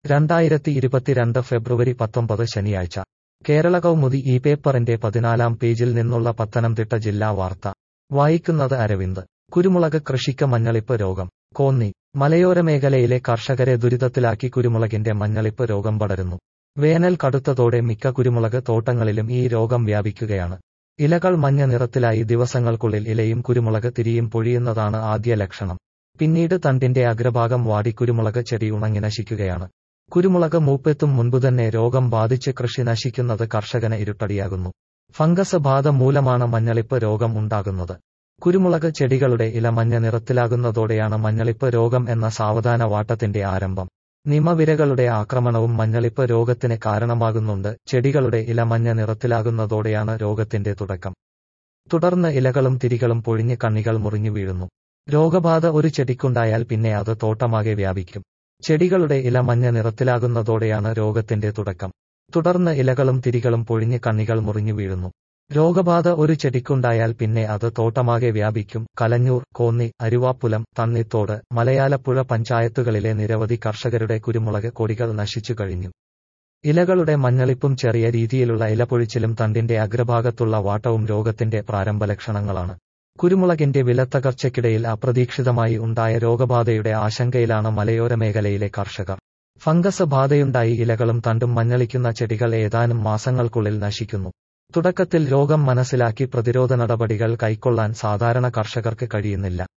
രണ്ടായിരത്തി ഇരുപത്തിരണ്ട് ഫെബ്രുവരി പത്തൊമ്പത് ശനിയാഴ്ച കേരള കൗമുദി ഈ പേപ്പറിന്റെ പതിനാലാം പേജിൽ നിന്നുള്ള പത്തനംതിട്ട ജില്ലാ വാർത്ത വായിക്കുന്നത് അരവിന്ദ് കുരുമുളക് കൃഷിക്ക് മഞ്ഞളിപ്പ് രോഗം കോന്നി മലയോര മേഖലയിലെ കർഷകരെ ദുരിതത്തിലാക്കി കുരുമുളകിന്റെ മഞ്ഞളിപ്പ് രോഗം പടരുന്നു വേനൽ കടുത്തതോടെ മിക്ക കുരുമുളക് തോട്ടങ്ങളിലും ഈ രോഗം വ്യാപിക്കുകയാണ് ഇലകൾ മഞ്ഞ നിറത്തിലായി ദിവസങ്ങൾക്കുള്ളിൽ ഇലയും കുരുമുളക് തിരിയും പൊഴിയുന്നതാണ് ആദ്യ ലക്ഷണം പിന്നീട് തണ്ടിന്റെ അഗ്രഭാഗം വാടി കുരുമുളക് ചെടി ഉണങ്ങി നശിക്കുകയാണ് കുരുമുളക് മൂപ്പെത്തും മുൻപുതന്നെ രോഗം ബാധിച്ച് കൃഷി നശിക്കുന്നത് കർഷകന് ഇരുട്ടടിയാകുന്നു ഫംഗസ് ബാധ മൂലമാണ് മഞ്ഞളിപ്പ് രോഗം ഉണ്ടാകുന്നത് കുരുമുളക് ചെടികളുടെ ഇല മഞ്ഞ നിറത്തിലാകുന്നതോടെയാണ് മഞ്ഞളിപ്പ് രോഗം എന്ന സാവധാന വാട്ടത്തിന്റെ ആരംഭം നിമവിരകളുടെ ആക്രമണവും മഞ്ഞളിപ്പ് രോഗത്തിന് കാരണമാകുന്നുണ്ട് ചെടികളുടെ ഇല മഞ്ഞ നിറത്തിലാകുന്നതോടെയാണ് രോഗത്തിന്റെ തുടക്കം തുടർന്ന് ഇലകളും തിരികളും പൊഴിഞ്ഞ് കണ്ണികൾ മുറിഞ്ഞു വീഴുന്നു രോഗബാധ ഒരു ചെടിക്കുണ്ടായാൽ പിന്നെ അത് തോട്ടമാകെ വ്യാപിക്കും ചെടികളുടെ ഇല മഞ്ഞ നിറത്തിലാകുന്നതോടെയാണ് രോഗത്തിന്റെ തുടക്കം തുടർന്ന് ഇലകളും തിരികളും പൊഴിഞ്ഞ് കണ്ണികൾ മുറിഞ്ഞു വീഴുന്നു രോഗബാധ ഒരു ചെടിക്കുണ്ടായാൽ പിന്നെ അത് തോട്ടമാകെ വ്യാപിക്കും കലഞ്ഞൂർ കോന്നി അരുവാപ്പുലം തണ്ണിത്തോട് മലയാലപ്പുഴ പഞ്ചായത്തുകളിലെ നിരവധി കർഷകരുടെ കുരുമുളക് കൊടികൾ നശിച്ചു കഴിഞ്ഞു ഇലകളുടെ മഞ്ഞളിപ്പും ചെറിയ രീതിയിലുള്ള ഇലപൊഴിച്ചിലും തണ്ടിന്റെ അഗ്രഭാഗത്തുള്ള വാട്ടവും രോഗത്തിന്റെ പ്രാരംഭ ലക്ഷണങ്ങളാണ് കുരുമുളകിന്റെ വിലത്തകർച്ചയ്ക്കിടയിൽ അപ്രതീക്ഷിതമായി ഉണ്ടായ രോഗബാധയുടെ ആശങ്കയിലാണ് മലയോര മേഖലയിലെ കർഷകർ ഫംഗസ് ബാധയുണ്ടായി ഇലകളും തണ്ടും മഞ്ഞളിക്കുന്ന ചെടികൾ ഏതാനും മാസങ്ങൾക്കുള്ളിൽ നശിക്കുന്നു തുടക്കത്തിൽ രോഗം മനസ്സിലാക്കി പ്രതിരോധ നടപടികൾ കൈക്കൊള്ളാൻ സാധാരണ കർഷകർക്ക് കഴിയുന്നില്ല